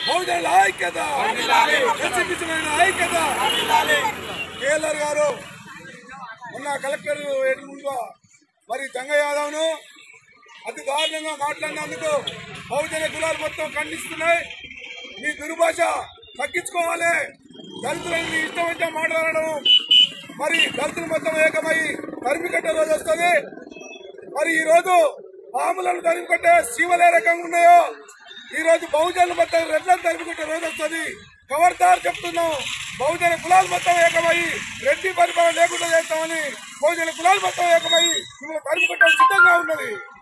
బహుజనుల ఐక్యత ఎస్సీపీసీల ఐక్యత కేఎల్ఆర్ గారు మొన్న కలెక్టర్ ఎదురుగుండా మరి జంగ యాదవ్ ను అతి దారుణంగా మాట్లాడినందుకు బహుజన కులాలు మొత్తం ఖండిస్తున్నాయి మీ దుర్భాష తగ్గించుకోవాలి దళితులను మీ ఇష్టం వచ్చా మాట్లాడడం మరి దళితులు మొత్తం ఏకమై తరిమి కట్టే రోజు వస్తుంది మరి ఈ రోజు పాములను తరిమి కొట్టే శివలు ఏ రకంగా ఉన్నాయో ఈ రోజు బహుజనులు మొత్తం రెడ్లను తరిమి కొట్టే రోజు వస్తుంది ఖబర్దార్ చెప్తున్నాం బహుజన కులాలు మొత్తం ఏకమై రెడ్డి పరిపాలన లేకుండా చేస్తామని బహుజన కులాలు మొత్తం ఏకమై మిమ్మల్ని తరిమి కొట్టాలని సిద్ధంగా ఉన్నది